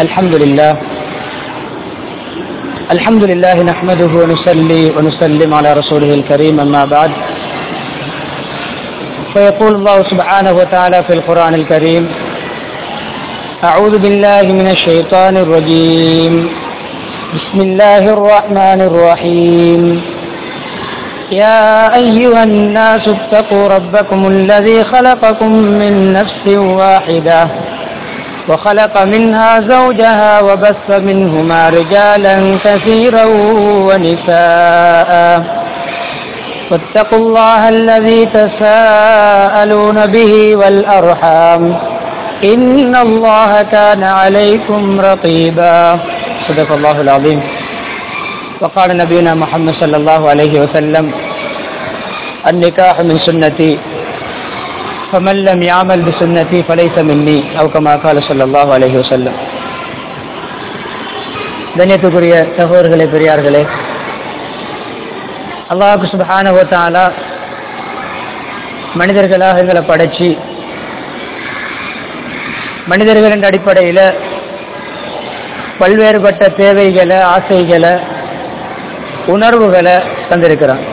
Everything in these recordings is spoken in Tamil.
الحمد لله الحمد لله نحمده ونصلي ونسلم على رسوله الكريم أما بعد فيقول الله سبحانه وتعالى في القرآن الكريم أعوذ بالله من الشيطان الرجيم بسم الله الرحمن الرحيم يا أيها الناس اتقوا ربكم الذي خلقكم من نفس واحدة وخلق منها زوجها وبث منهما رجالا كثيرا ونساء واتقوا الله الذي تساءلون به والأرحام إن الله كان عليكم رقيبا صدق الله العظيم وقال نبينا محمد صلى الله عليه وسلم النكاح من سنتي فمن لم يعمل بسنتي فليس مني أو كما قال صلى الله عليه وسلم கண்ணியத்துக்குரிய சகோதரர்களே பெரியார்களே அல்லாஹு சுபஹானவத்தாலா மனிதர்களாக எங்களை படைச்சி மனிதர்கள் என்ற அடிப்படையில் பல்வேறுபட்ட தேவைகளை ஆசைகளை உணர்வுகளை தந்திருக்கிறான்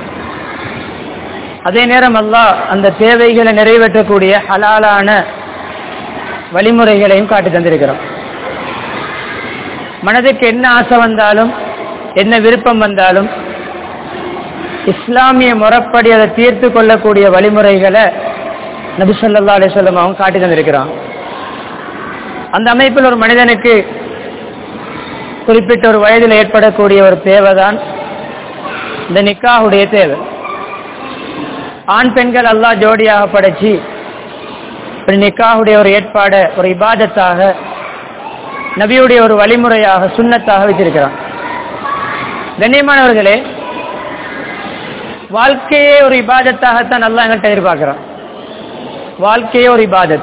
அதே நேரம் அல்லாஹ் அந்த தேவைகளை நிறைவேற்றக்கூடிய ஹலாலான வழிமுறைகளையும் காட்டி தந்திருக்கிறான் மனதுக்கு என்ன ஆசை வந்தாலும் என்ன விருப்பம் வந்தாலும் இஸ்லாமிய முறைப்படி அதை தீர்த்து கொள்ளக்கூடிய வழிமுறைகளை நபிசல்லா அலிசல்லம் அவங்க காட்டி தந்திருக்கிறான் அந்த அமைப்பில் ஒரு மனிதனுக்கு குறிப்பிட்ட ஒரு வயதில் ஏற்படக்கூடிய ஒரு தேவைதான் இந்த நிக்காவுடைய தேவை ஆண் பெண்கள் அல்லா ஜோடியாக படைச்சு நிக்காவுடைய ஒரு ஏற்பாட ஒரு இபாதத்தாக நபியுடைய ஒரு வழிமுறையாக சுண்ணத்தாக வச்சிருக்கிறான் கண்ணியமானவர்களே வாழ்க்கையே ஒரு இபாதத்தாகத்தான் நல்லா எங்கள்கிட்ட எதிர்பார்க்கிறான் வாழ்க்கையே ஒரு இபாதத்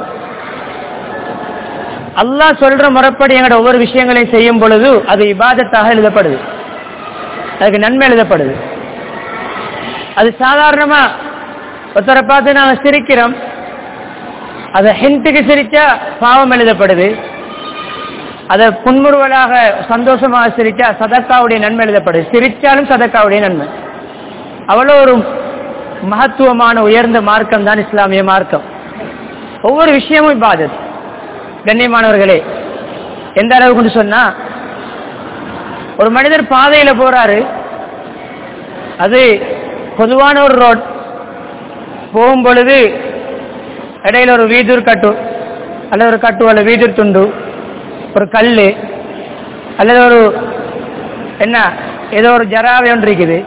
அல்லாஹ் சொல்ற முறைப்படி எங்களோட ஒவ்வொரு விஷயங்களையும் செய்யும் பொழுது அது இபாதத்தாக எழுதப்படுது அதுக்கு நன்மை எழுதப்படுது அது சாதாரணமா ஒருத்தரை பார்த்து நாங்கள் சிரிக்கிறோம் அதை ஹிண்ட்டுக்கு சிரிச்சா பாவம் எழுதப்படுது அதை புன்முறுவலாக சந்தோஷமாக சிரிச்சா சதக்காவுடைய நன்மை எழுதப்படுது சிரிச்சாலும் சதக்காவுடைய நன்மை அவ்வளோ ஒரு மகத்துவமான உயர்ந்த மார்க்கம் தான் இஸ்லாமிய மார்க்கம் ஒவ்வொரு விஷயமும் இபாதத் கண்ணியமானவர்களே எந்த அளவுக்கு சொன்னா ஒரு மனிதர் பாதையில போறாரு அது பொதுவான ஒரு ரோட் போகும் பொழுது இடையில ஒரு வீதூர் கட்டு அல்லது ஒரு கட்டு அல்ல வீதூர் துண்டு ஒரு கல் அல்லது ஒரு என்ன ஏதோ ஒரு ஜராவை ஒன்று இருக்குது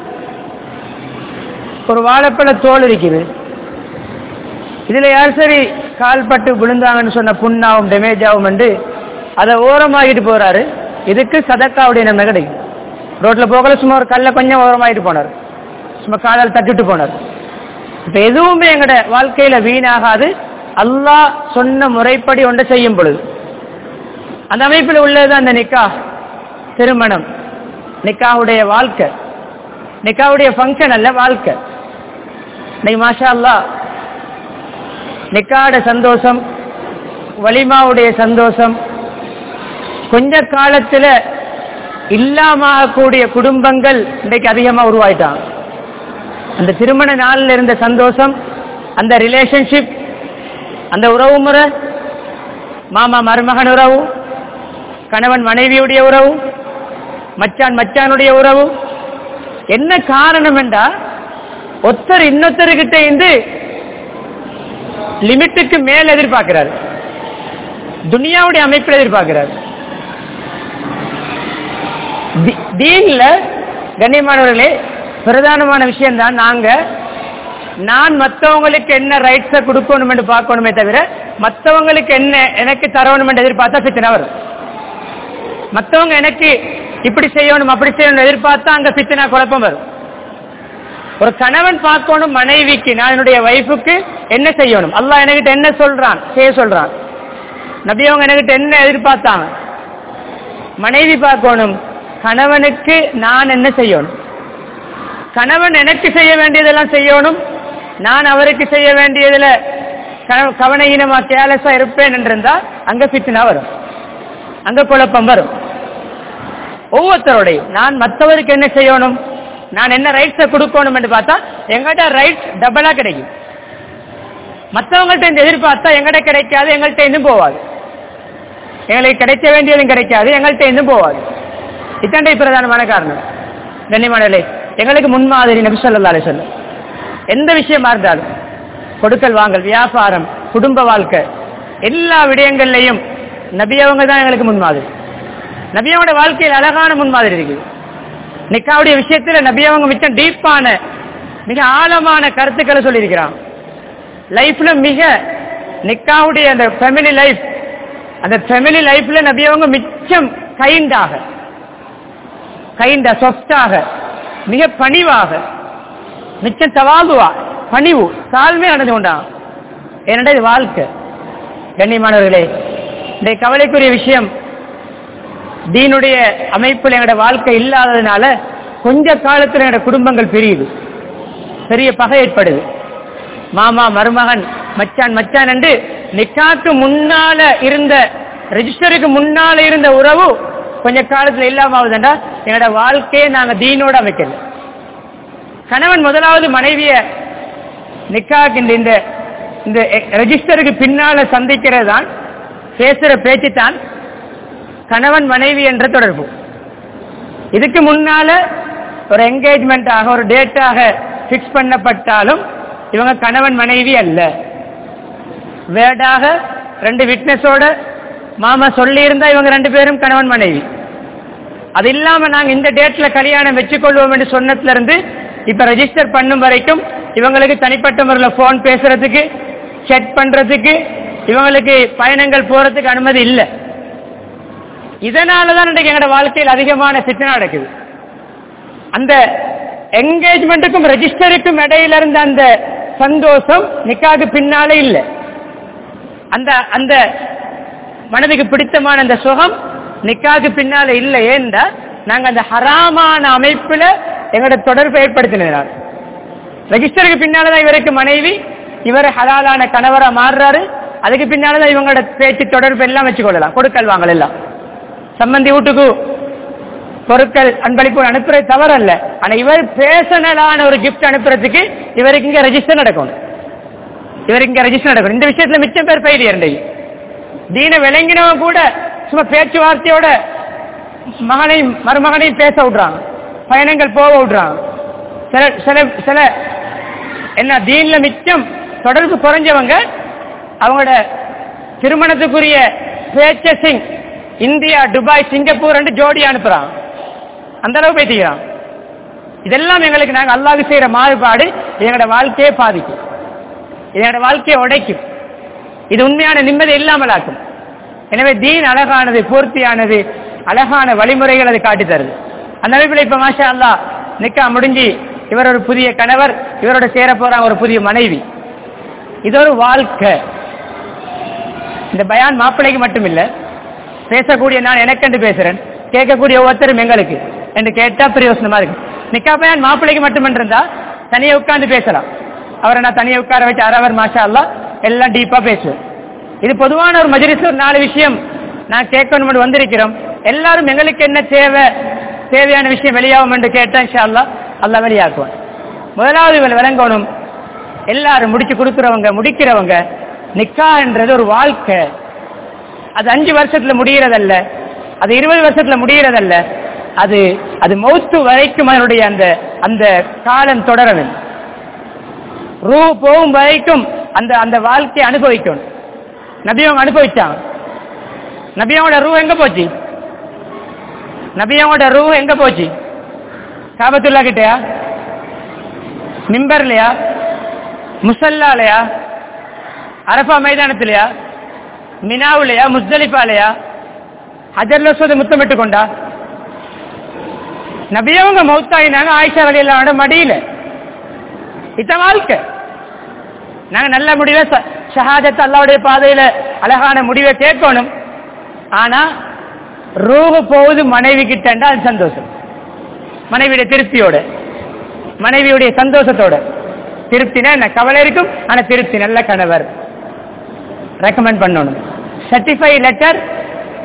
ஒரு வாழைப்பழ தோல் இருக்குது இதுல யார் சரி கால்பட்டு விழுந்தாங்கன்னு சொன்ன புண்ணாவும் டேமேஜ் ஆகும் என்று அதை ஓரமாகிட்டு போறாரு இதுக்கு சதக்காவுடைய நன்மை கிடைக்கும் ரோட்ல போகல சும்மா ஒரு கல்ல கொஞ்சம் ஓரமாகிட்டு போனார் சும்மா காலால் தட்டிட்டு போனார் இப்ப எதுவுமே எங்கட வாழ்க்கையில வீணாகாது அல்லாஹ் சொன்ன முறைப்படி ஒன்றை செய்யும் பொழுது அந்த அமைப்பில் உள்ளது அந்த நிக்கா திருமணம் நிக்காவுடைய வாழ்க்கை நிக்காவுடைய ஃபங்க்ஷன் அல்ல வாழ்க்கை இன்னைக்கு மாஷா அல்லா நிக்காட சந்தோஷம் வலிமாவுடைய சந்தோஷம் கொஞ்ச காலத்துல இல்லாமக்கூடிய குடும்பங்கள் இன்றைக்கு அதிகமா உருவாயிட்டாங்க அந்த திருமண நாளில் இருந்த சந்தோஷம் அந்த ரிலேஷன்ஷிப் அந்த உறவு முறை மாமா மருமகன் உறவு கணவன் மனைவியுடைய உறவு மச்சான் மச்சானுடைய உறவு என்ன காரணம் என்றா ஒருத்தர் இன்னொருத்தருக்கிட்ட இருந்து லிமிட்டுக்கு மேல் எதிர்பார்க்கிறார் துனியாவுடைய அமைப்பில் எதிர்பார்க்கிறார் தீன்ல கண்ணியமானவர்களே பிரதானமான விஷயம் தான் நாங்க நான் மற்றவங்களுக்கு என்ன ரைட்ஸை கொடுக்கணும் என்று பார்க்கணுமே தவிர மற்றவங்களுக்கு என்ன எனக்கு தரணும் என்று எதிர்பார்த்தா பித்தனை வரும் மற்றவங்க எனக்கு இப்படி செய்யணும் அப்படி செய்யணும் எதிர்பார்த்தா அங்க பித்தனா குழப்பம் வரும் ஒரு கணவன் பார்க்கணும் மனைவிக்கு நான் என்னுடைய வைஃபுக்கு என்ன செய்யணும் அல்லாஹ் என்கிட்ட என்ன சொல்றான் செய்ய சொல்றான் நபி அவங்க என்கிட்ட என்ன எதிர்பார்த்தாங்க மனைவி பார்க்கணும் கணவனுக்கு நான் என்ன செய்யணும் கணவன் எனக்கு செய்ய வேண்டியதெல்லாம் செய்யணும் நான் அவருக்கு செய்ய வேண்டியதுல கவ- கவனஹீனமா கேலஸா இருப்பேன் என்றிருந்தா அங்க பித்னா வரும் அங்க குழப்பம் வரும் ஒவ்வொருத்தருடையும் நான் மற்றவருக்கு என்ன செய்யணும் நான் என்ன ரைட்ஸை கொடுக்கணும் என்று பார்த்தா எங்கள்கிட்ட ரைட்ஸ் டபுளா கிடைக்கும் மற்றவங்கள்ட்ட இருந்து எதிர்பார்த்தா எங்கள்கிட்ட கிடைக்காது எங்கள்கிட்ட இருந்தும் போவாது எங்களுக்கு கிடைக்க வேண்டியதும் கிடைக்காது எங்கள்கிட்ட இருந்தும் போவாது இத்தண்டை பிரதானமான காரணம் கண்ணியமானே எங்களுக்கு முன்மாதிரி நபி ஸல்லல்லாஹு அலைஹி வஸல்லம் எந்த விஷயமா இருந்தாலும் கொடுக்கல் வாங்கல் வியாபாரம் குடும்ப வாழ்க்கை எல்லா விடயங்கள்லையும் நபி அவங்க தான் எங்களுக்கு முன்மாதிரி நபியோட வாழ்க்கையில் அழகான முன்மாதிரி இருக்குது நிக்காவுடைய விஷயத்துல நபி அவங்க மிச்சம் டீப்பான மிக ஆழமான கருத்துக்களை சொல்லியிருக்கிறான் லைஃப்ல மிக நிக்காவுடைய அந்த ஃபேமிலி லைஃப் அந்த ஃபேமிலி லைஃப்ல நபி அவங்க மிச்சம் கைண்டாக கைண்டா சொஃப்டாக மிக பணிவாக மிச்சம் தவாகுவா பணிவு தாழ்மை அடைந்து கொண்டான் என்னடா இது வாழ்க்கை கண்ணியமானவர்களே இந்த கவலைக்குரிய விஷயம் தீனுடைய அமைப்பில் எங்களோட வாழ்க்கை இல்லாததுனால கொஞ்ச காலத்துல எங்களோட குடும்பங்கள் பிரியுது பெரிய பகை ஏற்படுது மாமா மருமகன் மச்சான் மச்சான் என்று நிக்காக்கு முன்னால இருந்த ரெஜிஸ்டருக்கு முன்னால இருந்த உறவு கொஞ்ச காலத்துல இல்லாம ஆகுதுண்டா எங்களோட வாழ்க்கையை நாங்க தீனோட அமைக்கல கணவன் முதலாவது மனைவிய நிக்காக்கு இந்த இந்த இந்த ரெஜிஸ்டருக்கு பின்னால சந்திக்கிறது தான் பேசுற பேச்சு தான் கணவன் மனைவி என்ற தொடர்பு இதுக்கு முன்னால ஒரு என்கேஜ்மெண்ட் ஆக ஒரு டேட்டாக பிக்ஸ் பண்ணப்பட்டாலும் இவங்க கணவன் மனைவி அல்ல வேடாக ரெண்டு விட்னஸோட மாமா சொல்லி இருந்தா இவங்க ரெண்டு பேரும் கணவன் மனைவி அது இல்லாம நாங்க இந்த டேட்ல கல்யாணம் வச்சுக்கொள்வோம் என்று சொன்னதுல இருந்து இப்ப ரெஜிஸ்டர் பண்ணும் வரைக்கும் இவங்களுக்கு தனிப்பட்ட முறையில் போன் பேசுறதுக்கு செட் பண்றதுக்கு இவங்களுக்கு பயணங்கள் போறதுக்கு அனுமதி இல்லை இதனாலதான் இன்றைக்கு எங்களோட வாழ்க்கையில் அதிகமான சித்தனை நடக்குது அந்த என்கேஜ்மெண்ட்டுக்கும் ரெஜிஸ்டருக்கும் இடையில இருந்த அந்த சந்தோஷம் நிக்காக்கு பின்னாலே இல்லை அந்த அந்த மனதுக்கு பிடித்தமான அந்த சுகம் நிக்காக்கு பின்னால இல்லை ஏன்டா நாங்க அந்த ஹராமான அமைப்புல எங்களோட தொடர்பு ஏற்படுத்தினார் ரெஜிஸ்டருக்கு பின்னாலதான் இவருக்கு மனைவி இவர் ஹலாலான கணவரா மாறுறாரு அதுக்கு பின்னாலதான் இவங்களோட பேச்சு தொடர்பு எல்லாம் வச்சுக்கொள்ளலாம் கொடுக்கல் வாங்கல் எல்லாம் சம்பந்தி வீட்டுக்கு பொருட்கள் அன்பளிப்பு அனுப்புறது தவறல்ல ஆனா இவர் பேசனலான ஒரு கிஃப்ட் அனுப்புறதுக்கு இவருக்கு இங்க ரெஜிஸ்டர் நடக்கணும் இவருக்கு இங்க ரெஜிஸ்டர் நடக்கணும் இந்த விஷயத்துல மிச்சம் பேர் ஃபெயிலியர் தீன விளங்கினவன் கூட சும்மா பேச்சுவார்த்தையோட மகனையும் மருமகனையும் பேச விடுறாங்க பயணங்கள் போக விடுறாங்க சில சில சில என்ன தீன்ல மிச்சம் தொடர்பு குறைஞ்சவங்க அவங்களோட திருமணத்துக்குரிய பேச்சசிங் இந்தியா துபாய் சிங்கப்பூர் ரெண்டு ஜோடி அனுப்புறான் அந்த அளவு பேசிக்கிறான் இதெல்லாம் எங்களுக்கு நாங்க அல்லாஹ் செய்யற மாறுபாடு எங்களோட வாழ்க்கையை பாதிக்கும் எங்களோட வாழ்க்கையை உடைக்கும் இது உண்மையான நிம்மதி இல்லாமல் ஆக்கும் எனவே தீன் அழகானது பூர்த்தியானது அழகான வழிமுறைகள் அது காட்டி தருது அந்த அமைப்பில் இப்ப மாஷா அல்லா நிக்கா முடிஞ்சு இவர் ஒரு புதிய கணவர் இவரோட சேர போறாங்க ஒரு புதிய மனைவி இது ஒரு வாழ்க்கை இந்த பயான் மாப்பிள்ளைக்கு மட்டும் இல்ல பேசக்கூடிய நான் எனக்கென்று பேசுறேன் கேட்கக்கூடிய ஒவ்வொருத்தரும் எங்களுக்கு என்று கேட்டா பிரயோசனமா இருக்கு நிக்கா பயான் மாப்பிள்ளைக்கு மட்டும் இருந்தா தனியா உட்கார்ந்து பேசலாம் அவரை நான் தனியா உட்கார வச்சு அரவர் மாஷா அல்லா எல்லாம் டீப்பா பேசுவேன் இது பொதுவான ஒரு மஜ்லிஸ் ஒரு நாலு விஷயம் நான் கேட்கணும் வந்திருக்கிறோம் எல்லாரும் எங்களுக்கு என்ன தேவை தேவையான விஷயம் வெளியாகும் என்று கேட்டா இன்ஷா அல்லா அல்லா வெளியாக்குவான் முதலாவது இவள் விளங்கணும் எல்லாரும் முடிச்சு கொடுக்கிறவங்க முடிக்கிறவங்க நிக்கான்றது ஒரு வாழ்க்கை அது அஞ்சு வருஷத்துல முடியறதல்ல அது இருபது வருஷத்துல முடியறதல்ல அது அது மௌத்து வரைக்கும் அதனுடைய அந்த அந்த காலம் தொடர வேண்டும் ரூ போகும் வரைக்கும் அந்த அந்த வாழ்க்கையை அனுபவிக்கணும் நபியவங்க அனுபவிச்சாங்க நபியாவோட ரூ எங்க போச்சு நபியாவோட ரூ எங்க போச்சு காபத்துல்லா கிட்டயா மிம்பர்லையா முசல்லாலையா அரபா மைதானத்திலையா மினாவுலையா முஸ்தலிஃபாலையா ஹஜர்ல சோத முத்தமிட்டு கொண்டா நபியவங்க மௌத்தாயினாங்க ஆயிஷா வழியிலான மடியில இத்த வாழ்க்கை நாங்க நல்ல முடிவை ஷஹாதத் அல்லாவுடைய பாதையில அழகான முடிவை கேட்கணும் ஆனா ரூஹு போகுது மனைவி கிட்டண்டா அது சந்தோஷம் மனைவியுடைய திருப்தியோட மனைவியுடைய சந்தோஷத்தோட திருப்தினா என்ன கவலை இருக்கும் ஆனா திருப்தி நல்ல கணவர் ரெக்கமெண்ட் பண்ணணும் சர்டிஃபை லெட்டர்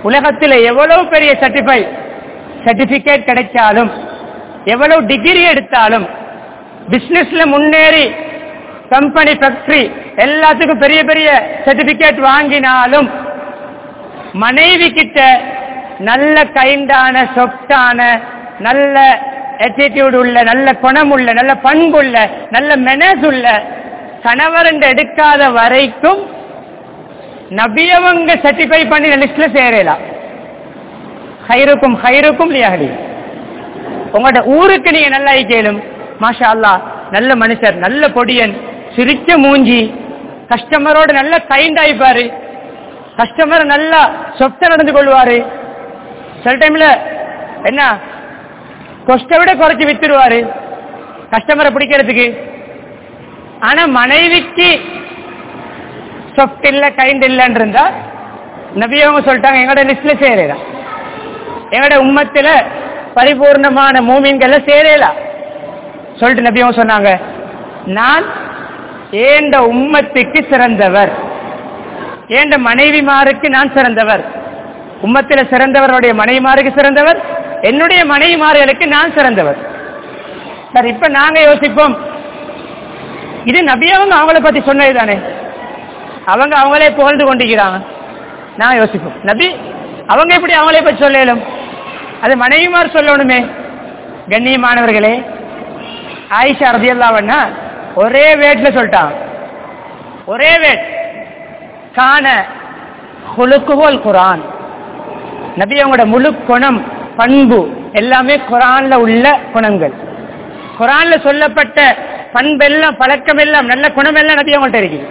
உலகத்தில் எவ்வளவு பெரிய சர்டிஃபை சர்டிபிகேட் கிடைச்சாலும் எவ்வளவு டிகிரி எடுத்தாலும் பிசினஸ்ல முன்னேறி கம்பெனி ஃபேக்டரி எல்லாத்துக்கும் பெரிய பெரிய சர்டிபிகேட் வாங்கினாலும் மனைவி கிட்ட நல்ல கைண்டான சொப்டான நல்ல attitude உள்ள நல்ல குணம் உள்ள நல்ல பண்புள்ள நல்ல மெனஸ் உள்ள கணவர் என்று எடுக்காத வரைக்கும் நபியவங்க சர்டிஃபை பண்ணி லிஸ்ட்ல சேரலாம் ஹைருக்கும் ஹைருக்கும் லியாஹலி உங்களோட ஊருக்கு நீங்க நல்லா கேளும் மாஷா அல்லாஹ் நல்ல மனுஷர் நல்ல பொடியன் சிரிச்ச மூஞ்சி கஸ்டமரோட நல்ல கைண்ட் ஆயிப்பாரு கஸ்டமர் நல்லா சொப்ட நடந்து கொள்வாரு சில டைம்ல என்ன கொஸ்ட விட குறைச்சு வித்துருவாரு கஸ்டமரை பிடிக்கிறதுக்கு ஆனா மனைவிக்கு சொப்ட் இல்ல கைண்ட் இல்லன்னு இருந்தா நபியவங்க சொல்லிட்டாங்க எங்களோட லிஸ்ட்ல சேரலாம் எங்களோட உம்மத்துல பரிபூர்ணமான மூமின்கள்ல சேரலாம் சொல்லிட்டு நபியவங்க சொன்னாங்க நான் ஏண்ட உம்மத்துக்கு சிறந்தவர் ஏண்ட மனைவிமாருக்கு நான் சிறந்தவர் உம்மத்தில சிறந்தவருடைய மனைவிமாருக்கு சிறந்தவர் என்னுடைய மனைவிமார்களுக்கு நான் சிறந்தவர் சார் இப்ப நாங்க யோசிப்போம் இது நபியவங்க அவங்கள பத்தி சொன்னது தானே அவங்க அவங்களே புகழ்ந்து கொண்டிருக்கிறாங்க நான் யோசிப்போம் நபி அவங்க எப்படி அவங்களே பத்தி சொல்லலும் அது மனைவிமார் சொல்லணுமே கண்ணியமானவர்களே ஆயிஷா ரதியல்லாவன்னா ஒரே வேட்ல சொல்லிட்டான் ஒரே வேட் காண ஹுலுக்குகோல் குரான் நபி அவங்களோட முழு குணம் பண்பு எல்லாமே குரான்ல உள்ள குணங்கள் குரான்ல சொல்லப்பட்ட பண்பெல்லாம் பழக்கம் எல்லாம் நல்ல குணம் எல்லாம் நபி அவங்கள்ட்ட இருக்குது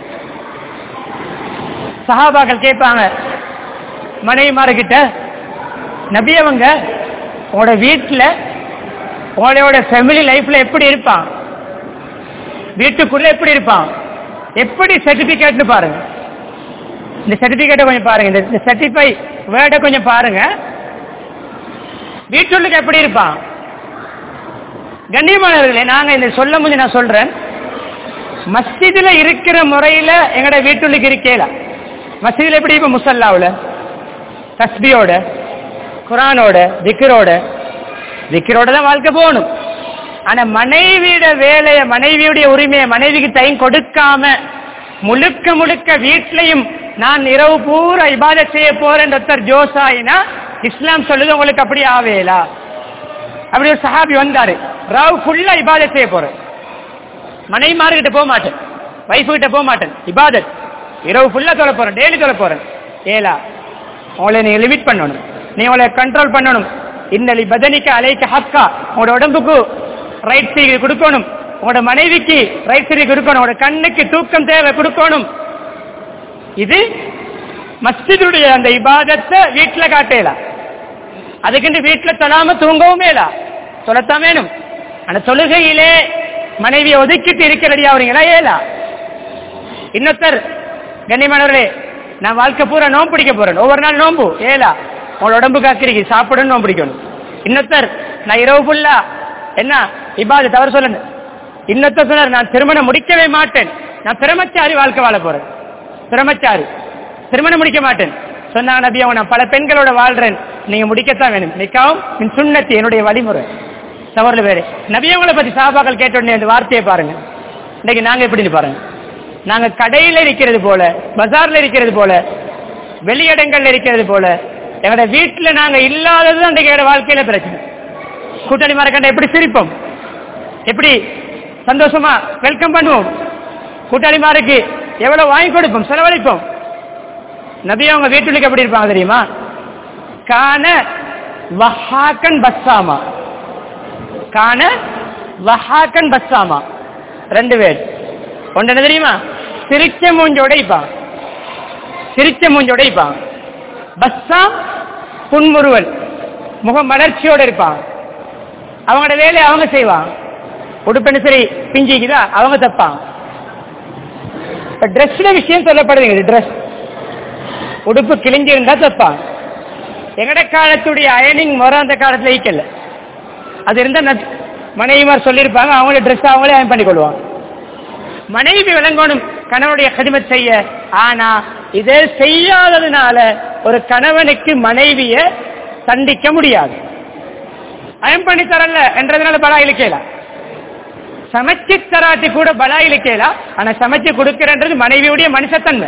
சஹாபாக்கள் கேட்பாங்க மனைவிமார்கிட்ட நபி அவங்க உங்களோட வீட்டில் உங்களோட ஃபேமிலி லைஃப்ல எப்படி இருப்பான் வீட்டுக்குள்ள எப்படி இருப்பான் எப்படி சர்டிபிகேட்னு பாருங்க இந்த சர்டிபிகேட்டை கொஞ்சம் பாருங்க இந்த- இந்த சர்டிஃபை வேர்டை கொஞ்சம் பாருங்க வீட்டுள்ளுக்கு எப்படி இருப்பான் கண்ணியமானவர்களே நாங்க இந்த சொல்ல முடிஞ்சு நான் சொல்றேன் மஸ்ஜிதுல இருக்கிற முறையில எங்கட வீட்டுள்ளுக்கு இருக்கேல மஸ்ஜிதுல எப்படி இப்ப முசல்லாவுல தஸ்பியோட குரானோட திக்கரோட திக்கரோட தான் வாழ்க்கை போகணும் ஆனா மனைவியோட வேலைய மனைவியுடைய உரிமையை மனைவிக்கு டைம் கொடுக்காம முழுக்க முழுக்க வீட்லயும் நான் இரவு பூரா இபாதத் செய்ய போறேன் ஒருத்தர் ஜோசாயினா இஸ்லாம் சொல்லுது உங்களுக்கு அப்படி ஆவேலா அப்படி ஒரு சஹாபி வந்தாரு ராவ் ஃபுல்லா இபாதத் செய்ய போறேன் மனைவிமார்கிட்ட போக மாட்டேன் வைஃப் கிட்ட போக மாட்டேன் இபாதத் இரவு ஃபுல்லா தொலை போறேன் டெய்லி தொலை போறேன் ஏலா உங்களை நீங்க லிமிட் பண்ணணும் நீ உங்களை கண்ட்ரோல் பண்ணணும் இன்னலி பதனிக்க அலைக்க ஹக்கா உங்களோட உடம்புக்கு ரைட் சைடு கொடுக்கணும் உங்களோட மனைவிக்கு ரைட் சைடு கொடுக்கணும் உங்களோட கண்ணுக்கு தூக்கம் தேவை கொடுக்கணும் இது மஸ்ஜிதுடைய அந்த இபாதத்தை வீட்டுல காட்டலாம் அதுக்கு வீட்டுல தொழாம தூங்கவும் மேலா சொல்லத்தான் வேணும் அந்த தொழுகையிலே மனைவியை ஒதுக்கிட்டு இருக்க ரெடி ஆகுறீங்களா ஏலா இன்னொருத்தர் கண்ணியமானவர்களே நான் வாழ்க்கை பூரா நோம்பு பிடிக்க போறேன் ஒவ்வொரு நாள் நோம்பு ஏலா உங்களோட உடம்பு காக்கிறீங்க சாப்பிடணும் நோம்பு பிடிக்கணும் இன்னொருத்தர் நான் இரவு ஃபுல்லா என்ன இபாது தவறு சொல்லணும் இன்னொருத்தர் சொன்னார் நான் திருமணம் முடிக்கவே மாட்டேன் நான் பிரமச்சாரி வாழ்க்கை வாழ போறேன் பிரமச்சாரி திருமணம் முடிக்க மாட்டேன் சொன்னாங்க நபி அவங்க நான் பல பெண்களோட வாழ்றேன் நீங்க முடிக்கத்தான் வேணும் நிக்காவும் மின் சுண்ணத்தி என்னுடைய வழிமுறை தவறுல வேறு நபியவங்களை பத்தி சாபாக்கள் கேட்ட உடனே அந்த வார்த்தையை பாருங்க இன்னைக்கு நாங்க எப்படின்னு பாருங்க நாங்க கடையில இருக்கிறது போல பஜார்ல இருக்கிறது போல வெளியிடங்கள்ல இருக்கிறது போல எங்களோட வீட்டுல நாங்க இல்லாதது அன்றைக்கு எங்களோட வாழ்க்கையில பிரச்சனை கூட்டணி மரக்கண்ட எப்படி சிரிப்போம் எப்படி சந்தோஷமா வெல்கம் பண்ணுவோம் கூட்டாளிமாருக்கு எவ்வளவு வாங்கி கொடுப்போம் செலவழிப்போம் நபி அவங்க வீட்டுக்கு எப்படி இருப்பாங்க தெரியுமா கான வஹாக்கன் பஸ்ஸாமா கான வஹாக்கன் பஸ்ஸாமா ரெண்டு பேர் ஒன்று என்ன தெரியுமா சிரிச்ச மூஞ்சோட இப்பான் சிரிச்ச மூஞ்சோட இப்பான் பஸ்ஸாம் புன்முறுவல் முகம் மலர்ச்சியோட இருப்பான் அவங்களோட வேலையை அவங்க செய்வாங்க உடுப்பெண்ணு சரி பிஞ்சிக்குதா அவங்க தப்பான் இப்ப ட்ரெஸ்ல விஷயம் சொல்லப்படுதுங்க ட்ரெஸ் உடுப்பு கிழிஞ்சிருந்தா தப்பான் எங்கட காலத்துடைய அயனிங் முறை அந்த காலத்துல ஈக்கல அது இருந்தா ந- மனைவிமார் சொல்லியிருப்பாங்க அவங்களே ட்ரெஸ் அவங்களே அயன் பண்ணி கொள்வாங்க மனைவி விளங்கணும் கணவனுடைய கடிமத் செய்ய ஆனா இதை செய்யாததுனால ஒரு கணவனுக்கு மனைவிய தண்டிக்க முடியாது அயம் பண்ணி தரல என்றதுனால பலா இழுக்கலாம் சமைச்சு தராட்டி கூட பலா இழுக்கலாம் ஆனா சமைச்சு கொடுக்கிறன்றது மனைவியுடைய மனுஷத்தன்மை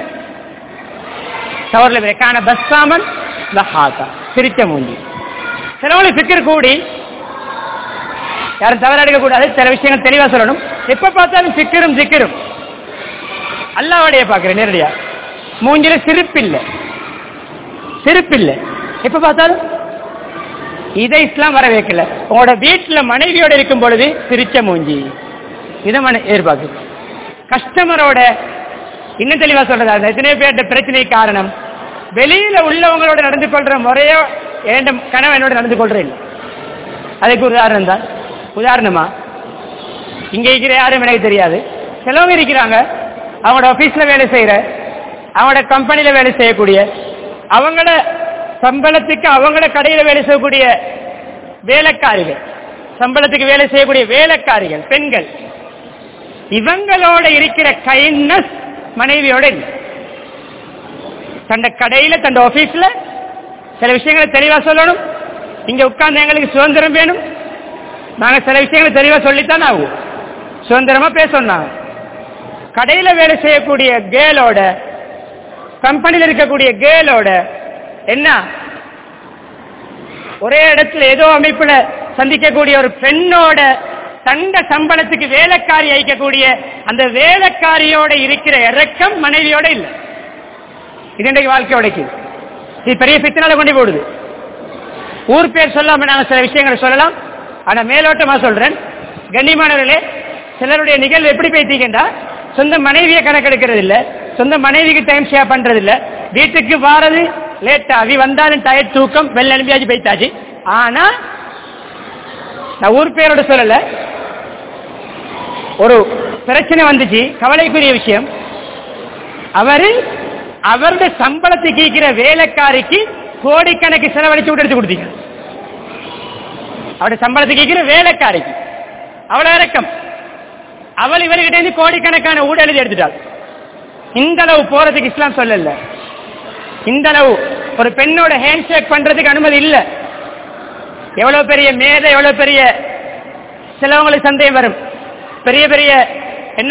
சவர்ல காண பஸ்ஸாமன் லஹாதா சிரிச்ச மூஞ்சி சிலவங்களுக்கு சிக்கர் கூடி யாரும் தவறு எடுக்க கூடாது சில விஷயங்கள் தெளிவா சொல்லணும் எப்ப பார்த்தாலும் சிக்கரும் சிக்கரும் அல்லாவுடைய பாக்குறேன் நேரடியா மூஞ்சில சிரிப்பில்லை சிரிப்பில்லை எப்ப பார்த்தாலும் இதை இஸ்லாம் வர வைக்கல உங்களோட வீட்டுல மனைவியோட இருக்கும் பொழுது சிரிச்ச மூஞ்சி இதை மன எதிர்பார்க்கு கஸ்டமரோட இன்னும் தெளிவா சொல்றது அந்த எத்தனையோ பேர்ட்ட பிரச்சனை காரணம் வெளியில உள்ளவங்களோட நடந்து கொள்ற முறையோ என் கணவனோட நடந்து கொள்ற இல்லை அதுக்கு ஒரு உதாரணம் தான் உதாரணமா இங்க இருக்கிற யாரும் எனக்கு தெரியாது சிலவங்க இருக்கிறாங்க அவங்களோட ஆபீஸ்ல வேலை செய்யற அவங்களோட கம்பெனில வேலை செய்யக்கூடிய அவங்களோட சம்பளத்துக்கு அவங்களோட கடையில வேலை செய்யக்கூடிய வேலைக்காரிகள் சம்பளத்துக்கு வேலை செய்யக்கூடிய வேலைக்காரிகள் பெண்கள் இவங்களோட இருக்கிற கைண்ட்னஸ் மனைவியோட இல்லை தண்ட கடையில தண்ட ஆபீஸ்ல சில விஷயங்களை தெளிவா சொல்லணும் இங்க உட்கார்ந்து எங்களுக்கு சுதந்திரம் வேணும் நாங்க சில விஷயங்களை தெளிவா சொல்லித்தான் ஆகும் சுதந்திரமா பேசணும் நாங்க கடையில வேலை செய்யக்கூடிய கேலோட கம்பெனியில் இருக்கக்கூடிய கேலோட என்ன ஒரே இடத்துல ஏதோ அமைப்புல சந்திக்கக்கூடிய ஒரு பெண்ணோட தண்ட சம்பளத்துக்கு வேலைக்காரி அழிக்கக்கூடிய அந்த வேலைக்காரியோட இருக்கிற இறக்கம் மனைவியோட இல்லை இது இன்றைக்கு வாழ்க்கை உடைக்குது இது பெரிய பித்தனால கொண்டு போடுது ஊர் பேர் சொல்லாம நாங்க சில விஷயங்களை சொல்லலாம் ஆனா மேலோட்டமா சொல்றேன் கண்ணியமானவர்களே சிலருடைய நிகழ்வு எப்படி பேசிக்கின்றா சொந்த மனைவியை கணக்கெடுக்கிறது இல்ல சொந்த மனைவிக்கு டைம் ஷேர் பண்றது இல்ல வீட்டுக்கு வாரது லேட் ஆகி வந்தாலும் டயர் தூக்கம் வெள்ள எழும்பியாச்சு போய்த்தாச்சு ஆனா நான் ஊர் பேரோட சொல்லல ஒரு பிரச்சனை வந்துச்சு கவலைக்குரிய விஷயம் அவரு அவருடைய சம்பளத்தை கேட்கிற வேலைக்காரிக்கு கோடிக்கணக்கு செலவழிச்சு விட்டு எடுத்து கொடுத்தீங்க அவருடைய சம்பளத்தை கேட்கிற வேலைக்காரிக்கு அவ்வளவு இறக்கம் அவள் இவர்கிட்ட இருந்து கோடிக்கணக்கான ஊட எழுதி எடுத்துட்டாள் இந்த அளவு போறதுக்கு இஸ்லாம் சொல்லல இந்த அளவு ஒரு பெண்ணோட ஹேண்ட் ஷேக் பண்றதுக்கு அனுமதி இல்ல எவ்வளவு பெரிய மேதை எவ்வளவு பெரிய சிலவங்களுக்கு சந்தேகம் வரும் பெரிய பெரிய என்ன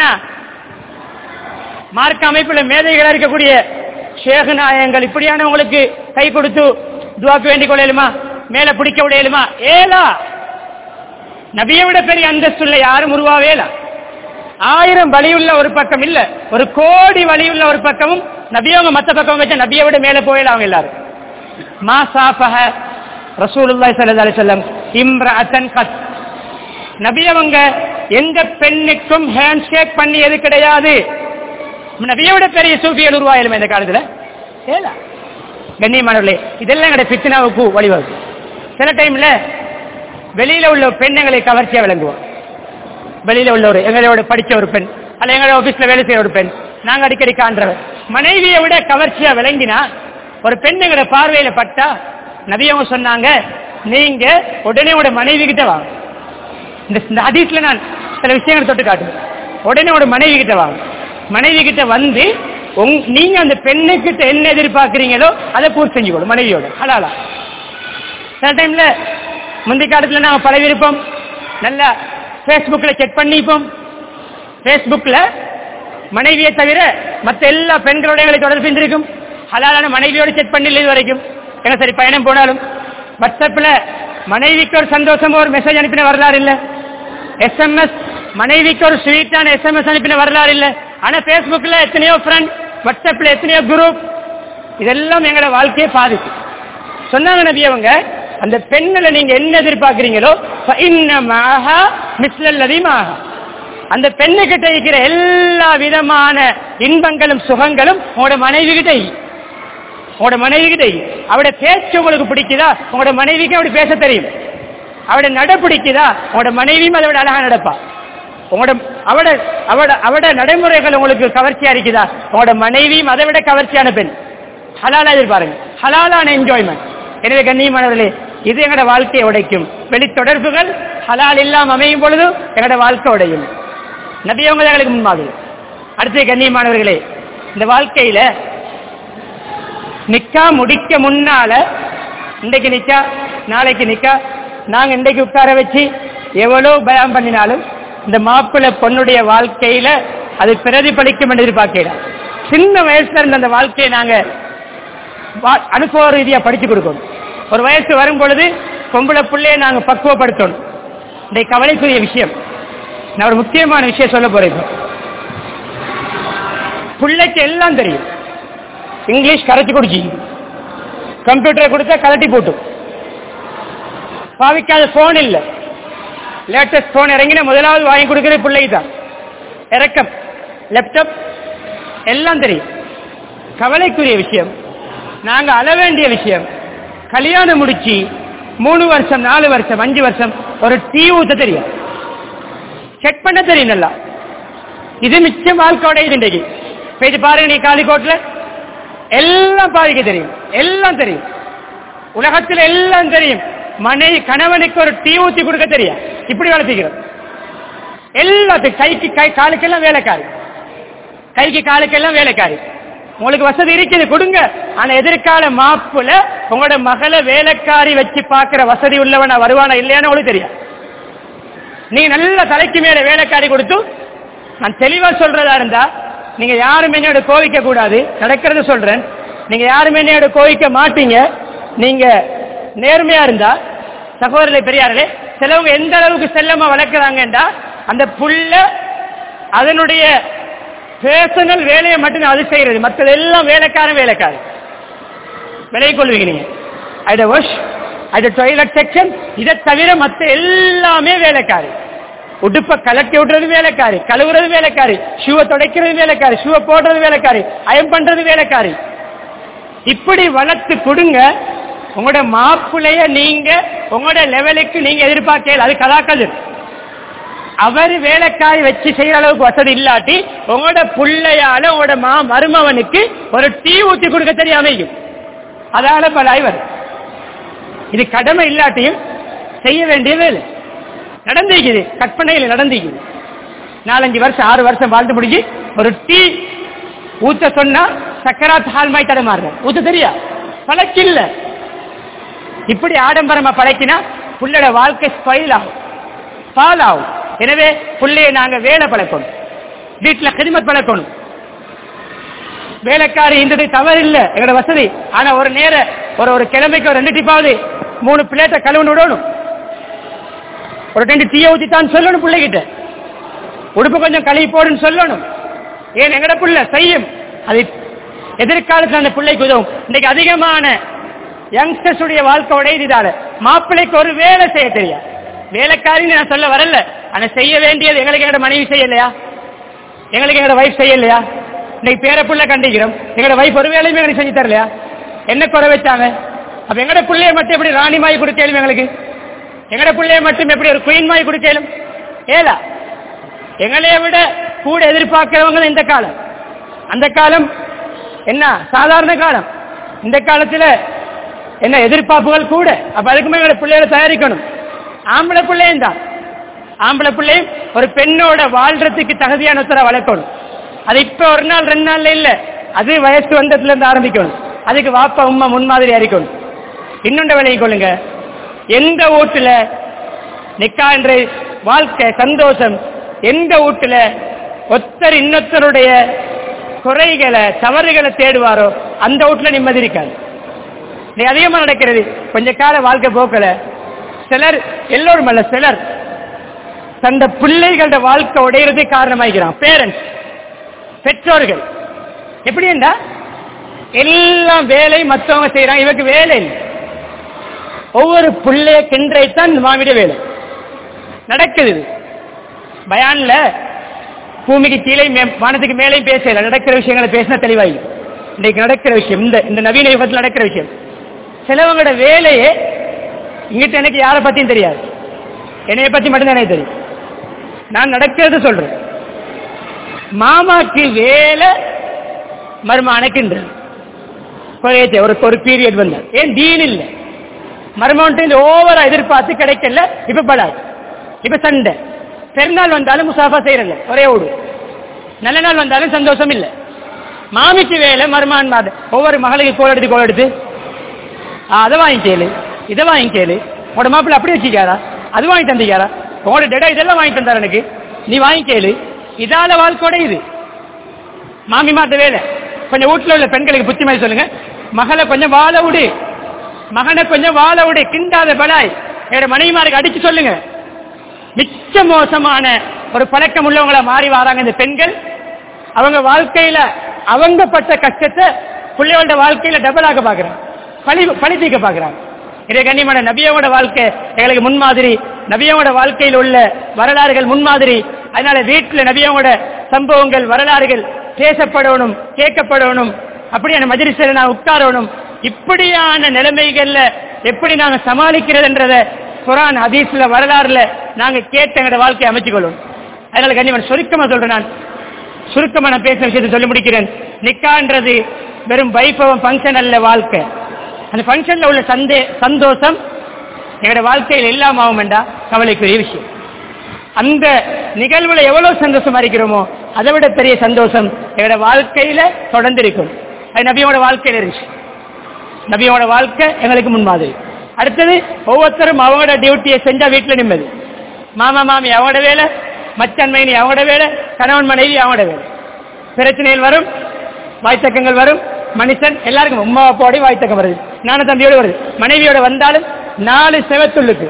மார்க்க அமைப்புல மேதைகளா இருக்கக்கூடிய ஷேகு நாயங்கள் இப்படியானவங்களுக்கு கை கொடுத்து துவாக்கு வேண்டிக் கொள்ளையிலுமா மேல பிடிக்க விடையிலுமா ஏலா நபியை விட பெரிய அந்தஸ்துள்ள யாரும் உருவாவேலா ஆயிரம் வழியுள்ள ஒரு பக்கம் இல்ல ஒரு கோடி வழியுள்ள ஒரு பக்கமும் நபியவங்க மத்த பக்கம் வச்ச நபியை விட மேல போயிடலாம் அவங்க எல்லாரும் மா சாஃபஹ ரசூலுல்லாஹி ஸல்லல்லாஹு அலைஹி வஸல்லம் இம்ரஅத்தன் கத் நபியவங்க எந்த பெண்ணுக்கும் ஹேண்ட் ஷேக் பண்ணியது கிடையாது நபியை விட பெரிய சூஃபியல் உருவாயிலுமே இந்த காலத்துல ஏலா கண்ணியமானவர்களே இதெல்லாம் எங்களுடைய பித்னாவுக்கு வழிவகுக்கும் சில டைம்ல வெளியில உள்ள பெண்ணுங்களை கவர்ச்சியா விளங்குவோம் வெளியில உள்ள ஒரு எங்களோட படிச்ச ஒரு பெண் அல்ல எங்களோட ஆபீஸ்ல வேலை செய்யற ஒரு பெண் நாங்க அடிக்கடி காண்றவர் மனைவியை விட கவர்ச்சியா விளங்கினா ஒரு பெண் எங்களோட பார்வையில பட்டா நபியவங்க சொன்னாங்க நீங்க உடனே உங்களோட மனைவி கிட்ட வாங்க இந்த இந்த ஹதீஸ்ல நான் சில விஷயங்களை தொட்டு காட்டுவேன் உடனே உங்களோட மனைவி கிட்ட வாங்க மனைவி கிட்ட வந்து உங் நீங்க அந்த பெண்ணுக்கிட்ட என்ன எதிர்பார்க்கறீங்களோ அதை பூர்த்தி செஞ்சுக்கணும் மனைவியோட ஹலாலா சில டைம்ல முந்தைய காலத்துல நாங்க பழகிருப்போம் நல்லா பேஸ்புக்ல செக் பண்ணிப்போம் பேஸ்புக்ல மனைவியை தவிர மற்ற எல்லா பெண்களோட எங்களை தொடர்பு இருந்திருக்கும் ஹலாலான மனைவியோட செக் பண்ணல இது வரைக்கும் எங்க சரி பயணம் போனாலும் வாட்ஸ்அப்ல மனைவிக்கு ஒரு சந்தோஷமா ஒரு மெசேஜ் அனுப்பின வரலாறு இல்ல எஸ்எம்எஸ் மனைவிக்கு ஒரு ஸ்வீட்டான எஸ்எம்எஸ் அனுப்பின வரலாறு இல்ல ஆனா பேஸ்புக்ல எத்தனையோ ஃப்ரெண்ட் வாட்ஸ்அப்ல எத்தனையோ குரூப் இதெல்லாம் எங்களோட வாழ்க்கையை பாதிக்கும் சொன்னாங்க நபி அவங்க அந்த பெண்ணில நீங்க என்ன எதிர்பார்க்கறீங்களோ மிஸ்லல்லதிமாக அந்த பெண்ணு கிட்ட இருக்கிற எல்லா விதமான இன்பங்களும் சுகங்களும் உங்களோட மனைவி கிட்ட உங்களோட மனைவி கிட்ட அவட பேச்சு உங்களுக்கு பிடிக்குதா உங்களோட மனைவிக்கு அப்படி பேச தெரியும் அவட நட பிடிக்குதா உங்களோட மனைவியும் அதை விட அழகா நடப்பா உங்களோட அவட அவட அவட நடைமுறைகள் உங்களுக்கு கவர்ச்சியா இருக்குதா உங்களோட மனைவியும் அதை விட கவர்ச்சியான பெண் ஹலாலா எதிர்பாருங்க ஹலாலான என்ஜாய்மெண்ட் எனவே கண்ணியமானவர்களே இது எங்களோட வாழ்க்கையை உடைக்கும் வெளி தொடர்புகள் ஹலால் இல்லாம அமையும் பொழுது எங்களோட வாழ்க்கை உடையும் நபியவங்க எங்களுக்கு முன்மாதிரி அடுத்து கண்ணியமானவர்களே இந்த வாழ்க்கையில நிக்கா முடிக்க முன்னால இன்றைக்கு நிக்கா நாளைக்கு நிக்கா நாங்க இன்றைக்கு உட்கார வச்சு எவ்வளவு பயம் பண்ணினாலும் இந்த மாப்பிள்ளை பொண்ணுடைய வாழ்க்கையில அது பிரதிபலிக்கும் என்று எதிர்பார்க்கிறோம் சின்ன வயசுல இருந்த அந்த வாழ்க்கையை நாங்க வா- அனுபவ ரீதியா படிச்சு கொடுக்கணும் ஒரு வயசு வரும் பொழுது பொம்பளை பிள்ளையை நாங்க பக்குவப்படுத்தணும் இன்றைக்கு கவலைக்குரிய விஷயம் நான் ஒரு முக்கியமான விஷயம் சொல்ல போறேன் இப்போ. பிள்ளைக்கு எல்லாம் தெரியும் இங்கிலீஷ் கரைச்சு குடிச்சு கம்ப்யூட்டரை கொடுத்தா கலட்டி போட்டு பாவிக்காத போன் இல்ல லேட்டஸ்ட் போன் இறங்கின முதலாவது வாங்கி கொடுக்கிற பிள்ளைக்கு தான் இறக்கம் லேப்டாப் எல்லாம் தெரியும் கவலைக்குரிய விஷயம் நாங்க அழ வேண்டிய விஷயம் கல்யாணம் முடிச்சு மூணு வருஷம் நாலு வருஷம் அஞ்சு வருஷம் ஒரு டீ ஊத்த தெரியும் செக் பண்ண தெரியும் நல்லா இது மிச்சம் வாழ்க்கையோட இது இன்றைக்கு போயிட்டு பாருங்க நீ காலிக்கோட்ல எல்லாம் பாதிக்க தெரியும் எல்லாம் தெரியும் உலகத்தில் எல்லாம் தெரியும் மனைவி கணவனுக்கு ஒரு டீ ஊத்தி கொடுக்க தெரியும் இப்படி வளர்த்திக்கிறோம் எல்லாத்துக்கும் கைக்கு கை காலுக்கெல்லாம் வேலைக்காரி கைக்கு காலுக்கெல்லாம் வேலைக்காரி உங்களுக்கு வசதி இருக்குது கொடுங்க ஆனா எதிர்கால மாப்புல உங்களோட மகளை வேலைக்காரி வச்சு பார்க்கிற வசதி உள்ளவனா வருவானா இல்லையான்னு உங்களுக்கு தெரியும் நீங்க நல்ல தலைக்கு மேல வேலைக்காரி கொடுத்து நான் தெளிவா சொல்றதா இருந்தா நீங்க யாரும் என்னோட கோவிக்க கூடாது நடக்கிறத சொல்றேன் நீங்க யாரும் என்னோட கோவிக்க மாட்டீங்க நீங்க நேர்மையா இருந்தா சகோதரர்களே பெரியார்களே சிலவங்க எந்த அளவுக்கு செல்லமா வளர்க்குறாங்கன்றா அந்த புள்ள அதனுடைய பேர்சனல் வேலையை மட்டும் அது செய்யறது மற்றது எல்லாம் வேலைக்காரன் வேலைக்காரன் விலை கொள்வீங்க நீங்க ஐட வாஷ் ஐட டாய்லெட் செக்ஷன் இதை தவிர மற்ற எல்லாமே வேலைக்காரி உடுப்ப கலட்டி விடுறது வேலைக்காரி கழுவுறது வேலைக்காரி ஷூவை துடைக்கிறது வேலைக்காரி ஷூவை போடுறது வேலைக்காரி அயம் பண்றது வேலைக்காரி இப்படி வளர்த்து கொடுங்க உங்களோட மாப்பிளைய நீங்க உங்களோட லெவலுக்கு நீங்க எதிர்பார்க்கல அது கலாக்கல் அவர் வேலைக்காரி வச்சு செய்யற அளவுக்கு வசதி இல்லாட்டி உங்களோட புள்ளையால உங்களோட மா மருமவனுக்கு ஒரு டீ ஊத்தி கொடுக்க தெரியாமையும் அதால பல ஐவர் இது கடமை இல்லாட்டியும் செய்ய வேண்டிய வேலை நடந்திருக்குது கற்பனையில் நடந்திருக்குது நாலஞ்சு வருஷம் ஆறு வருஷம் வாழ்ந்து முடிஞ்சு ஒரு டீ ஊத்த சொன்னா சக்கராத் ஹால்மாய் தடமாறுற ஊத்த தெரியா பழக்கில்ல இப்படி ஆடம்பரமா பழக்கினா புள்ளோட வாழ்க்கை ஸ்பைல் ஆகும் பால் ஆகும் எனவே புள்ளைய நாங்க வேலை பழக்கணும் வீட்டுல கிரிமத் பழக்கணும் வேலைக்காரி இன்றது தவறு இல்ல எங்களோட வசதி ஆனா ஒரு நேர ஒரு ஒரு கிழமைக்கு ஒரு ரெண்டு டிப்பாவது மூணு பிளேட்டை கழுவுன்னு விடணும் ஒரு ரெண்டு டீயை ஊத்தித்தான் சொல்லணும் பிள்ளைகிட்ட உடுப்பு கொஞ்சம் கழுவி போடுன்னு சொல்லணும் ஏன் எங்கட புள்ள செய்யும் அது எதிர்காலத்தில் அந்த பிள்ளைக்கு உதவும் இன்னைக்கு அதிகமான யங்ஸ்டர்ஸ் உடைய வாழ்க்கை உடையதால மாப்பிள்ளைக்கு ஒரு வேலை செய்ய தெரியாது வேலைக்காரின்னு நான் சொல்ல வரல ஆனா செய்ய வேண்டியது எங்களுக்கு எங்களோட மனைவி செய்யலையா எங்களுக்கு எங்களோட வைஃப் செய்யலையா இன்னைக்கு பேர புள்ள கண்டிக்கிறோம் எங்களோட வைஃப் ஒரு வேலையுமே எங்களுக்கு செஞ்சு தரலையா என்ன குறை வச்சாங்க அப்ப எங்களோட பிள்ளைய மட்டும் எப்படி ராணி மாய் கொடுக்கலும் எங்களுக்கு எங்களோட பிள்ளைய மட்டும் எப்படி ஒரு குயின் மாய் கொடுக்கலும் ஏலா எங்களைய விட கூட எதிர்பார்க்கிறவங்க இந்த காலம் அந்த காலம் என்ன சாதாரண காலம் இந்த காலத்துல என்ன எதிர்பார்ப்புகள் கூட அப்ப அதுக்குமே எங்களோட பிள்ளைகளை தயாரிக்கணும் ஆம்பளை பிள்ளையும் தான் ஆம்பளை பிள்ளையும் ஒரு பெண்ணோட வாழ்றதுக்கு தகுதியான ஒருத்தரை வளர்க்கணும் அது இப்ப ஒரு நாள் ரெண்டு நாள்ல இல்ல அது வயசு வந்ததுல இருந்து ஆரம்பிக்கணும் அதுக்கு வாப்பா உம்மா முன்மாதிரி அறிக்கணும் இன்னொன்று விலையை கொள்ளுங்க எந்த வீட்டுல நிக்கா என்ற வாழ்க்கை சந்தோஷம் எந்த வீட்டுல ஒருத்தர் இன்னொருத்தருடைய குறைகளை தவறுகளை தேடுவாரோ அந்த வீட்டுல நிம்மதி இருக்காது இது அதிகமா நடக்கிறது கொஞ்ச கால வாழ்க்கை போக்கல சிலர் எல்லோரும் அல்ல சிலர் தந்த பிள்ளைகளோட வாழ்க்கை உடையிறதே காரணமாகிறான் பேரண்ட்ஸ் பெற்றோர்கள் எப்படி என்றா எல்லாம் வேலை மற்றவங்க செய்யறாங்க இவருக்கு வேலை இல்லை ஒவ்வொரு பிள்ளைய கிண்டைத்தான் மாமிட வேலை நடக்குது இது. பயான்ல பூமிக்கு கீழே மே- வானத்துக்கு மேலே பேசல நடக்கிற விஷயங்களை பேசினா தெளிவாயி இன்னைக்கு நடக்கிற விஷயம் இந்த இந்த நவீன யுகத்தில் நடக்கிற விஷயம் சிலவங்களோட வேலையே இங்கிட்ட எனக்கு யாரை பத்தியும் தெரியாது என்னைய பத்தி மட்டும்தான் எனக்கு தெரியும் நான் நடக்கிறது சொல்றேன் மாமாக்கு வேலை மரும அணைக்கின்றது குறையத்தை ஒரு ஒரு பீரியட் வந்த ஏன் டீல் இல்லை மருமன்ட்டு இந்த ஓவரா எதிர்பார்த்து கிடைக்கல இப்ப படாது இப்ப சண்டை பெருநாள் வந்தாலும் முசாஃபா செய்யறல ஒரே ஓடு நல்ல நாள் வந்தாலும் சந்தோஷம் இல்லை மாமிக்கு வேலை மருமான் மாத ஒவ்வொரு மகளுக்கு கோல் எடுத்து கோல் எடுத்து ஆ, அதை வாங்கி கேளு இதை வாங்கி கேளு உங்களோட மாப்பிள்ள அப்படி வச்சுக்காரா அது வாங்கி தந்திக்காரா உங்களோட டெடா இதெல்லாம் வாங்கி தந்தார் எனக்கு நீ வாங்கி கேளு இதால வாழ்க்கையோட இது மாமி மாத்த வேலை கொஞ்சம் வீட்டுல உள்ள பெண்களுக்கு புத்தி மாதிரி சொல்லுங்க மகளை கொஞ்சம் வாழ விடு மகனை கொஞ்சம் வாழ விடு கிண்டாத பலாய் என்னோட மனைவிமாருக்கு அடிச்சு சொல்லுங்க மிச்ச மோசமான ஒரு பழக்கம் உள்ளவங்களா மாறி வராங்க இந்த பெண்கள் அவங்க வாழ்க்கையில அவங்க பட்ட கஷ்டத்தை பிள்ளைகளோட வாழ்க்கையில டபுள் ஆக பாக்குறாங்க பழி பழி தீர்க்க பாக்குறாங்க இதை கண்ணியமான நபியோட வாழ்க்கை எங்களுக்கு முன்மாதிரி நபியோட வாழ்க்கையில் உள்ள வரலாறுகள் முன்மாதிரி அதனால வீட்டுல நபியோட சம்பவங்கள் வரலாறுகள் பேசப்படணும் கேட்கப்படணும் அப்படியான மஜிரிசில் நான் உட்காரணும் இப்படியான நிலைமைகள்ல எப்படி நாங்க சமாளிக்கிறதுன்றத குரான் ஹதீஸ்ல வரலாறுல நாங்க கேட்ட எங்களோட வாழ்க்கையை அமைச்சுக்கொள்ளும் அதனால கண்ணியமான சுருக்கமா சொல்றேன் நான் சுருக்கமா நான் பேசின விஷயத்தை சொல்லி முடிக்கிறேன் நிக்கான்றது வெறும் வைபவம் ஃபங்க்ஷன் அல்ல வாழ்க்கை அந்த ஃபங்க்ஷன்ல உள்ள சந்தே சந்தோஷம் எங்களோட வாழ்க்கையில் எல்லாம் ஆகும்டா கவலைக்குரிய விஷயம் அந்த நிகழ்வுல எவ்வளவு சந்தோஷமா இருக்கிறோமோ அதை விட பெரிய சந்தோஷம் எங்களோட வாழ்க்கையில தொடர்ந்து இருக்கும் அது நபியோட வாழ்க்கையில இருந்துச்சு நபியோட வாழ்க்கை எங்களுக்கு முன்மாதிரி அடுத்தது ஒவ்வொருத்தரும் அவங்களோட டியூட்டியை செஞ்சா வீட்டுல நிம்மதி மாமா மாமி அவங்களோட வேலை மச்சான் மைனி அவங்களோட வேலை கணவன் மனைவி அவங்களோட வேலை பிரச்சனைகள் வரும் வாய்த்தக்கங்கள் வரும் மனுஷன் எல்லாருக்கும் உமா அப்பாவோட வாய்த்தக்கம் வருது நானும் தம்பியோட வருது மனைவியோட வந்தாலும் நாலு செவத்துள்ளுக்கு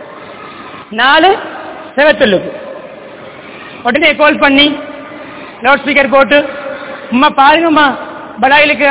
நாலு செவத்துள்ளுக்கு உடனே கால் பண்ணி லவுட் ஸ்பீக்கர் போட்டு உம்மா பாருங்கம்மா படாயிலுக்கு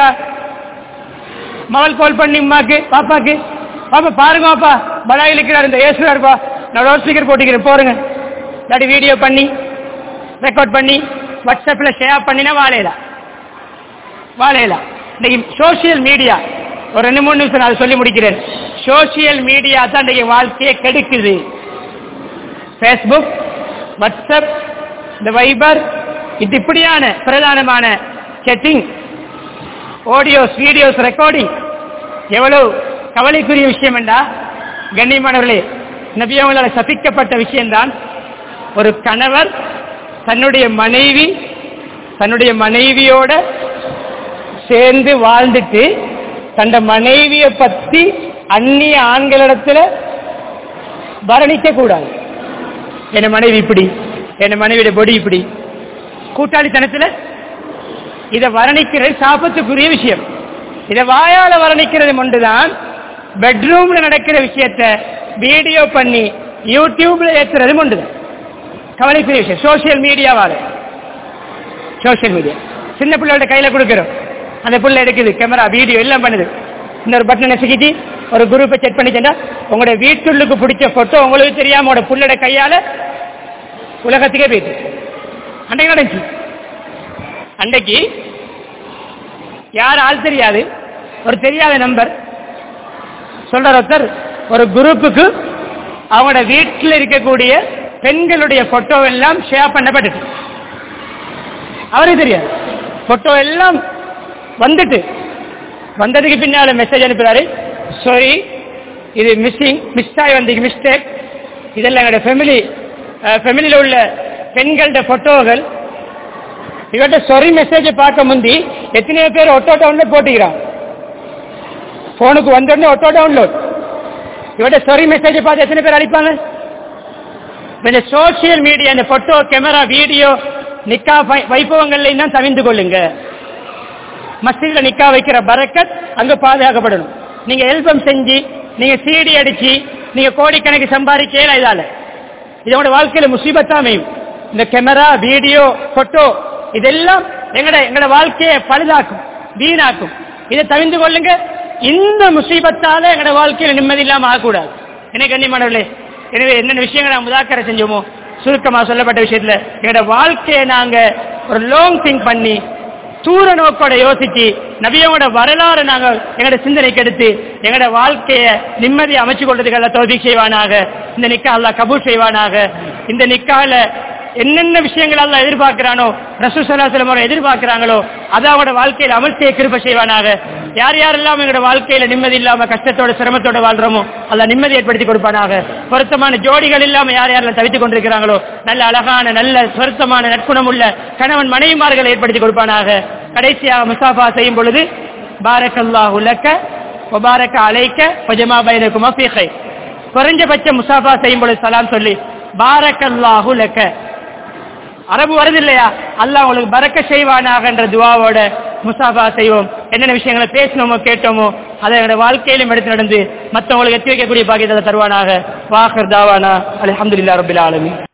மகள் கால் பண்ணி உமாக்கு பாப்பாக்கு பாப்பா பாருங்க பாப்பா படாயில் இருக்கிறார் இந்த ஏசுறாருப்பா நான் லவுட் ஸ்பீக்கர் போட்டுக்கிறேன் போருங்க இல்லாட்டி வீடியோ பண்ணி ரெக்கார்ட் பண்ணி வாட்ஸ்அப்பில் ஷேர் பண்ணினா வாழையலாம் வாழையலாம் இன்னைக்கு சோசியல் மீடியா ஒரு ரெண்டு மூணு நிமிஷம் நான் அதை சொல்லி முடிக்கிறேன் சோசியல் மீடியா தான் இன்னைக்கு வாழ்க்கையை கெடுக்குது ஃபேஸ்புக் வாட்ஸ்அப் இந்த வைபர் இது இப்படியான பிரதானமான செட்டிங் ஆடியோஸ் வீடியோஸ் ரெக்கார்டிங் எவ்வளவு கவலைக்குரிய விஷயம் என்றா கண்ணியமானவர்களே நபியவங்களால் சபிக்கப்பட்ட விஷயம்தான் ஒரு கணவர் தன்னுடைய மனைவி தன்னுடைய மனைவியோட சேர்ந்து வாழ்ந்துட்டு தந்த மனைவியை பத்தி அந்நிய ஆண்களிடத்துல வர்ணிக்க கூடாது என் மனைவி இப்படி என் மனைவியோட பொடி இப்படி கூட்டாளித்தனத்துல இதை வர்ணிக்கிறது சாபத்துக்குரிய விஷயம் இதை வாயால வர்ணிக்கிறது ஒன்றுதான் பெட்ரூம்ல நடக்கிற விஷயத்த வீடியோ பண்ணி யூடியூப்ல ஏத்துறதும் ஒன்றுதான் கவலைக்குரிய விஷயம் சோசியல் மீடியாவால சோசியல் மீடியா சின்ன பிள்ளையோட கையில கொடுக்கிறோம் அந்த புள்ள எடுக்குது கேமரா வீடியோ எல்லாம் பண்ணுது இன்னொரு பட்டனை நெசுக்கிட்டு ஒரு குரூப்பை செக் பண்ணிட்டா உங்களோட வீட்டுள்ளுக்கு பிடிச்ச போட்டோ உங்களுக்கு தெரியாம உங்களோட புள்ளோட கையால உலகத்துக்கே போயிட்டு அன்றைக்கு நடந்துச்சு அன்றைக்கு யார் ஆள் தெரியாது ஒரு தெரியாத நம்பர் சொல்ற ஒருத்தர் ஒரு குரூப்புக்கு அவங்களோட வீட்டில் இருக்கக்கூடிய பெண்களுடைய போட்டோ எல்லாம் ஷேர் பண்ணப்பட்டுட்டு அவருக்கு தெரியாது போட்டோ எல்லாம் வந்துட்டு வந்ததுக்கு பின்னால மெசேஜ் அனுப்புறாரு சாரி இது மிஸ்ஸிங் மிஸ் ஆகி வந்து மிஸ்டேக் இதெல்லாம் எங்களோட ஃபேமிலி ஃபேமிலியில் உள்ள பெண்களோட போட்டோகள் இவர்கிட்ட சொரி மெசேஜை பார்க்க முந்தி எத்தனையோ பேர் ஒட்டோ டவுன்லோட் போட்டுக்கிறான் போனுக்கு வந்த உடனே ஒட்டோ டவுன்லோட் இவர்கிட்ட சொரி மெசேஜை பார்த்து எத்தனை பேர் அடிப்பாங்க இந்த சோசியல் மீடியா இந்த போட்டோ கேமரா வீடியோ நிக்கா வை- வைபவங்கள்ல தான் தவிந்து கொள்ளுங்க மஸ்ஜித்ல நிக்கா வைக்கிற பரக்கத் அங்க பாதுகாக்கப்படணும் நீங்க எல்பம் செஞ்சு நீங்க சிடி அடிச்சு நீங்க கோடிக்கணக்கு சம்பாதிக்கல இதால இதோட வாழ்க்கையில முசீபத்தா அமையும் இந்த கேமரா வீடியோ போட்டோ இதெல்லாம் எங்கட எங்கட வாழ்க்கையை பழுதாக்கும் வீணாக்கும் இதை தவிந்து கொள்ளுங்க இந்த முசீபத்தால எங்கட வாழ்க்கையில நிம்மதி இல்லாம ஆகக்கூடாது எனக்கு கண்ணியமானவர்களே எனவே என்னென்ன விஷயங்களை நாங்க முதாக்கரை செஞ்சோமோ சுருக்கமா சொல்லப்பட்ட விஷயத்துல எங்களோட வாழ்க்கையை நாங்க ஒரு லாங் திங்க் பண்ணி தூர நோக்கோட யோசிச்சு நபியோட வரலாறு நாங்க எங்களோட சிந்தனைக்கு எடுத்து எங்களோட வாழ்க்கைய நிம்மதி அமைச்சு கொள்றதுக்கு எல்லாம் தோல்வி செய்வானாக இந்த நிக்கா அல்லாஹ் கபூல் செய்வானாக இந்த நிக்கால என்னென்ன விஷயங்கள் எல்லாம் எதிர்பார்க்கிறானோ ரசூசலாசலம் அவரை எதிர்பார்க்கிறாங்களோ அதை அவங்களோட வாழ்க்கையில அமல் செய்ய கிருப செய்வானாக யார் யாரெல்லாம் எங்களோட வாழ்க்கையில நிம்மதி இல்லாம கஷ்டத்தோட சிரமத்தோட வாழ்றோமோ அல்ல நிம்மதி ஏற்படுத்தி கொடுப்பானாக பொருத்தமான ஜோடிகள் இல்லாம யார் யாரெல்லாம் தவித்துக் கொண்டிருக்கிறாங்களோ நல்ல அழகான நல்ல பொருத்தமான நற்குணம் உள்ள கணவன் மனைவிமார்களை ஏற்படுத்தி கொடுப்பானாக கடைசியாக முசாஃபா செய்யும் பொழுது பாரக்கல்லாஹு லக்க வபாரக்க அலைக்க பஜமா பைனகுமா ஃபீ கைர் குறைஞ்சபட்ச முசாஃபா செய்யும் பொழுது சலாம் சொல்லி பாரக்கல்லாஹு லக்க அரபு வருது இல்லையா அல்லாஹ் உங்களுக்கு பறக்க செய்வானாக என்ற துவாவோட முசாஃபா செய்வோம் என்னென்ன விஷயங்களை பேசினோமோ கேட்டோமோ அதை என்னோட வாழ்க்கையிலும் எடுத்து நடந்து மற்றவங்களுக்கு எத்தி வைக்கக்கூடிய பாக்கியத்தை தருவானாக வாஹர் தாவானா அல்ஹம்துலில்லாஹ் ரபில் ஆலமீன்